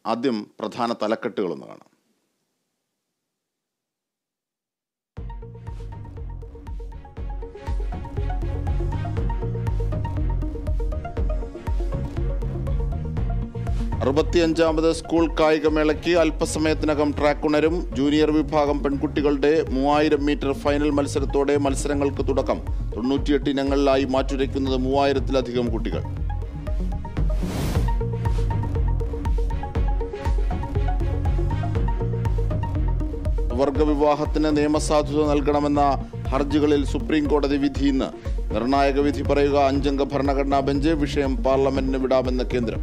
ആദ്യം പ്രധാന തലക്കെട്ടുകളൊന്ന് കാണാം അറുപത്തിയഞ്ചാമത് സ്കൂൾ കായികമേളയ്ക്ക് അല്പസമയത്തിനകം ട്രാക്ക് ഉണരും ജൂനിയർ വിഭാഗം പെൺകുട്ടികളുടെ മൂവായിരം മീറ്റർ ഫൈനൽ മത്സരത്തോടെ മത്സരങ്ങൾക്ക് തുടക്കം തൊണ്ണൂറ്റിയെട്ട് ഇനങ്ങളിലായി മാറ്റുരയ്ക്കുന്നത് മൂവായിരത്തിലധികം കുട്ടികൾ വർഗവിവാഹത്തിന് നിയമസാധുത നൽകണമെന്ന ഹർജികളിൽ സുപ്രീം കോടതി വിധി ഇന്ന് നിർണായക വിധി പറയുക അഞ്ചംഗ ഭരണഘടനാ ബെഞ്ച് വിഷയം പാർലമെന്റിന് വിടാമെന്ന് കേന്ദ്രം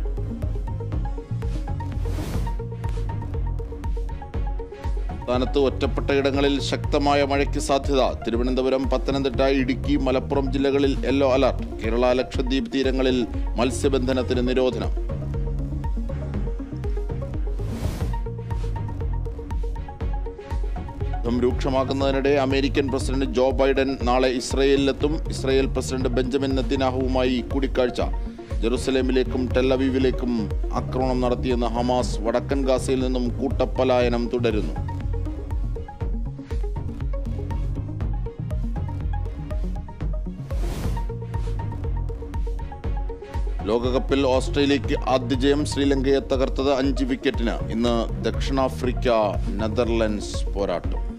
സംസ്ഥാനത്ത് ഒറ്റപ്പെട്ട ഇടങ്ങളിൽ ശക്തമായ മഴയ്ക്ക് സാധ്യത തിരുവനന്തപുരം പത്തനംതിട്ട ഇടുക്കി മലപ്പുറം ജില്ലകളിൽ യെല്ലോ അലർട്ട് കേരള ലക്ഷദ്വീപ് തീരങ്ങളിൽ മത്സ്യബന്ധനത്തിന് നിരോധനം യുദ്ധം രൂക്ഷമാക്കുന്നതിനിടെ അമേരിക്കൻ പ്രസിഡന്റ് ജോ ബൈഡൻ നാളെ ഇസ്രയേലിലെത്തും ഇസ്രയേൽ പ്രസിഡന്റ് ബെഞ്ചമിൻ നെത്തിനാഹുവുമായി കൂടിക്കാഴ്ച ജെറുസലേമിലേക്കും ടെല്ലവീവിലേക്കും ആക്രമണം നടത്തിയെന്ന് ഹമാസ് വടക്കൻ ഗാസയിൽ നിന്നും കൂട്ടപ്പലായനം തുടരുന്നു ലോകകപ്പിൽ ഓസ്ട്രേലിയക്ക് ആദ്യ ജയം ശ്രീലങ്കയെ തകർത്തത് അഞ്ച് വിക്കറ്റിന് ഇന്ന് ദക്ഷിണാഫ്രിക്ക നെതർലൻഡ്സ് പോരാട്ടം